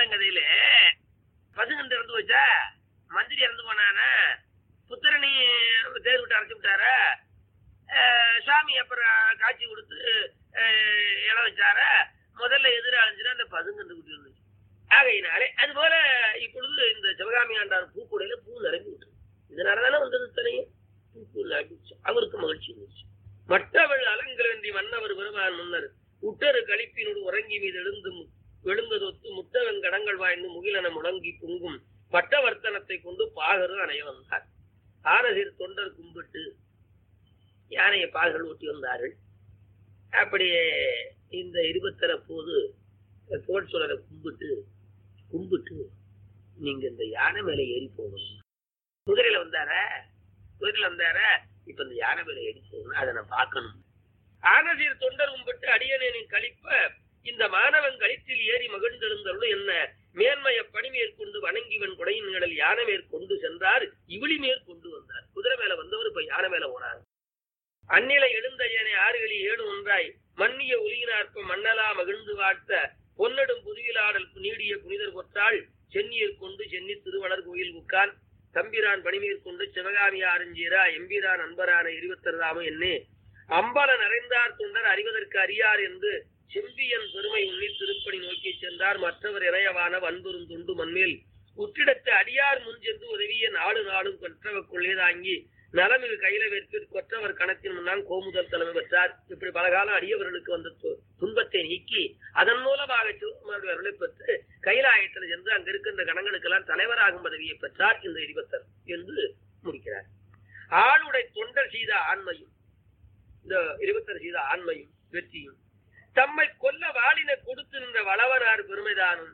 திருவிளையாடங்கதையில பசுங்கண்டு இறந்து போச்சா மந்திரி இறந்து போனானா புத்திரனி தேர் விட்டு அரைச்சு விட்டாரா அஹ் சாமி அப்புறம் காட்சி கொடுத்து அஹ் இழ வச்சார முதல்ல எதிர அழிஞ்சுனா அந்த பசுங்கண்டு குட்டி இருந்துச்சு ஆகையினாலே அது போல இப்பொழுது இந்த சிவகாமி ஆண்டார் பூக்குடையில பூ நிரம்பி விட்டு இதனாலதானே வந்தது தனையும் பூ நாட்டிச்சு அவருக்கு மகிழ்ச்சி இருந்துச்சு மற்றவள் அலங்கரந்தி மன்னவர் பெருமான் முன்னர் உட்டரு கழிப்பினோடு உறங்கி மீது எழுந்து மு- எழுந்ததொத்து முத்தவன் கடங்கள் வாய்ந்து முகிலன முழங்கி பொங்கும் பட்டவர்த்தனத்தை கொண்டு பாகரு அணைய வந்தார் ஆனசிர் தொண்டர் கும்பிட்டு யானையை பாகர்கள் ஓட்டி வந்தார்கள் அப்படியே இந்த இருபத்தர போது தோல் சுடரை கும்பிட்டு கும்பிட்டு நீங்க இந்த யானை மேல ஏறி போகணும் குதிரையில வந்தாரா குதிரையில வந்தாரா இப்ப இந்த யானை மேல ஏறி போகணும் அதை நான் பார்க்கணும் ஆனசீர் தொண்டர் கும்பிட்டு அடியனின் கழிப்ப இந்த மாணவன் கழித்தில் ஏறி மகிழ்ந்தெழுந்தருள் என்ன மேன்மைய பணி மேற்கொண்டு வணங்கிவன் குடையின் நிழல் யானை மேற்கொண்டு சென்றார் இவிழி மேற்கொண்டு வந்தார் குதிரை மேல வந்தவர் இப்ப யானை மேல போனார் அந்நிலை எழுந்த ஏனை ஆறுகளில் ஏடு ஒன்றாய் மன்னிய ஒலியினார்ப்ப மண்ணலா மகிழ்ந்து வாழ்த்த பொன்னடும் புதுவிலாடல் நீடிய புனிதர் கொற்றாள் சென்னியர் கொண்டு சென்னி திருவளர் கோயில் உக்கான் தம்பிரான் பணிமேற்கொண்டு சிவகாமி ஆரஞ்சீரா எம்பிரான் அன்பரான இருபத்தருதாம என்னே அம்பல நிறைந்தார் தொண்டர் அறிவதற்கு அறியார் என்று செம்பியன் பெருமை உண்ணி திருப்பணி நோக்கி சென்றார் மற்றவர் இணையவான வன்பெரும் தொண்டு மண்மேல் உற்றிடத்து அடியார் முன் சென்று உதவிய நாடு நாடும் கொற்றவக்குள்ளே தாங்கி நலமிகு கையில வெற்கு கொற்றவர் கணக்கின் முன்னால் கோமுதல் தலைமை பெற்றார் இப்படி பலகாலம் அடியவர்களுக்கு வந்த து- துன்பத்தை நீக்கி அதன் மூலமாக சிவகுமாருடைய அருளை பெற்று கைலாயத்தில் சென்று அங்க இருக்கின்ற கணங்களுக்கெல்லாம் தலைவராகும் பதவியை பெற்றார் இந்த இருபத்தர் என்று முடிக்கிறார் ஆளுடை தொண்டர் செய்த ஆண்மையும் இந்த இருபத்தர் செய்த ஆண்மையும் வெற்றியும் தம்மை கொல்ல வாளின கொடுத்து நின்ற வளவனார் பெருமைதானும்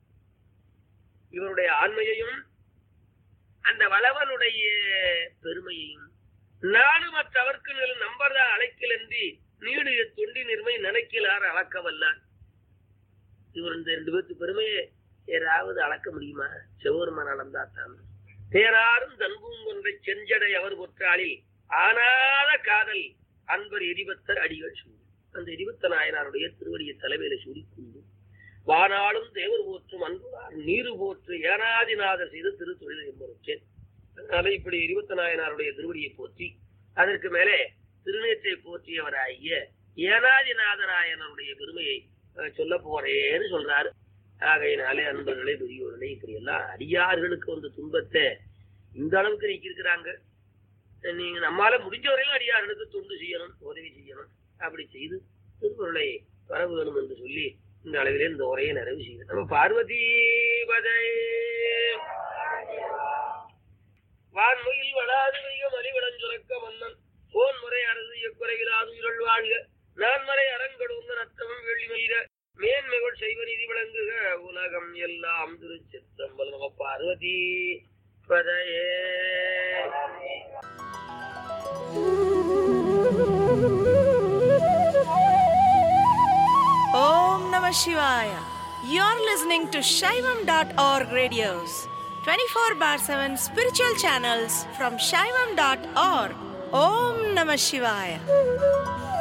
இவருடைய ஆண்மையையும் அந்த வளவனுடைய பெருமையையும் நாடு மற்றவர்க்கு நம்பர்தான் அழைக்கல் என்று நீடு தொண்டி நிர்மை நினைக்கலார் அளக்க வல்லார் இவர் இந்த ரெண்டு பேர்த்து பெருமையை ஏதாவது அளக்க முடியுமா சிவபெருமான் அளந்தாத்தான் தேராரும் தன்பும் ஒன்றை செஞ்சடை அவர் கொற்றாளில் ஆனாத காதல் அன்பர் எரிபத்தர் அடிகள் சூடி அந்த எரிபத்த நாயனாருடைய திருவடியை தலைமையில சூடிக்கொண்டு வானாளும் தேவர் போற்றும் அன்புவார் நீரு போற்று ஏனாதிநாதர் செய்த திருத்தொழில் என்பவற்றேன் அதனால இப்படி இருபத்த நாயனாருடைய திருவடியை போற்றி அதற்கு மேலே திருநேற்றை போற்றியவராகிய ஏனாதிநாதராயனருடைய பெருமையை அஹ், சொல்ல போறேன்னு சொல்றாரு ஆகையினாலே அன்பர்களே பெரியோர்களே இப்படி எல்லாம் அடியார்களுக்கு வந்த துன்பத்தை இந்த அளவுக்கு நீக்கியிருக்கிறாங்க நீங்க நம்மால முடிஞ்ச வரையிலும் அடியார்களுக்கு தொண்டு செய்யணும் உதவி செய்யணும் அப்படி செய்து திருக்குறளை வர வேணும் என்று சொல்லி இந்த அளவிலே இந்த உரையை நிறைவு செய்யணும் நம்ம பார்வதி பதை வான்முயில் வளாது வைக மலிவடன் சுரக்க மன்னன் போன் முறை அரசு எக்குறையிலாது உயிரல் வாழ்க நான்மறை அரங்கடூர்ந்த நத்தமும் வெள்ளி மல்க மேன்மைகள் செய்வ நிதி விளங்குக உலகம் எல்லாம் திருச்சிற்றம்பல் நம பார்வதி பதையே Om Namah Shivaya. You're listening to Shaivam.org radios, 24 bar 7 spiritual channels from Shaivam.org. Om Namah Shivaya.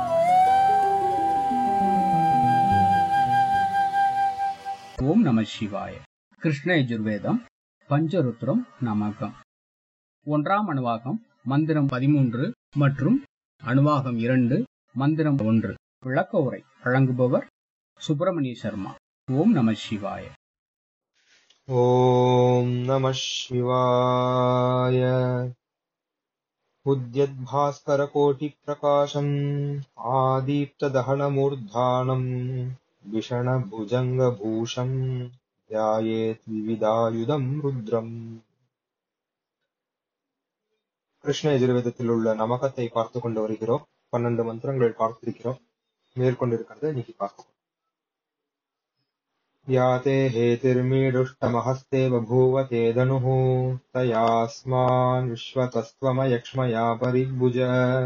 ஓம் நம சிவாய கிருஷ்ண யஜுர்வேதம் பஞ்சருத்ரம் நமகம் ஒன்றாம் அணுவாகம் மந்திரம் பதிமூன்று மற்றும் அணுவாகம் இரண்டு மந்திரம் ஒன்று விளக்க உரை வழங்குபவர் சுப்பிரமணிய சர்மா ஓம் நம சிவாய ॐ नमः शिवाय उद्यद्भास्करकोटिप्रकाशम् आदीप्तदहनमूर्धानम् विषणभुजङ्गभूषम् ध्यायेत् विविधायुधम् रुद्रम् கிருஷ்ண எதிர்வேதத்தில் உள்ள நமகத்தை பார்த்து கொண்டு வருகிறோம் பன்னெண்டு மந்திரங்கள் பார்த்திருக்கிறோம் மேற்கொண்டிருக்கிறத இன்னைக்கு பார்ப்போம் या ते हेतिर्मीडुष्टमहस्ते बभूव ते धनुः तयास्मान् विश्वतस्त्वमयक्ष्मया परिभुज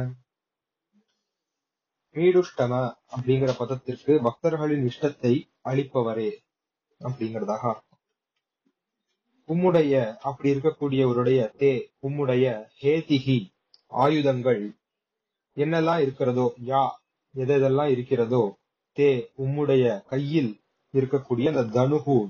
மீடுஷ்டம அப்படிங்கிற பதத்திற்கு பக்தர்களின் இஷ்டத்தை அளிப்பவரே அப்படிங்கிறதாக அர்த்தம் உம்முடைய அப்படி இருக்கக்கூடியவருடைய தே உம்முடைய ஹேதிகி ஆயுதங்கள் என்னெல்லாம் இருக்கிறதோ யா எதெல்லாம் இருக்கிறதோ தே உம்முடைய கையில் இருக்கக்கூடிய அந்த தனுகு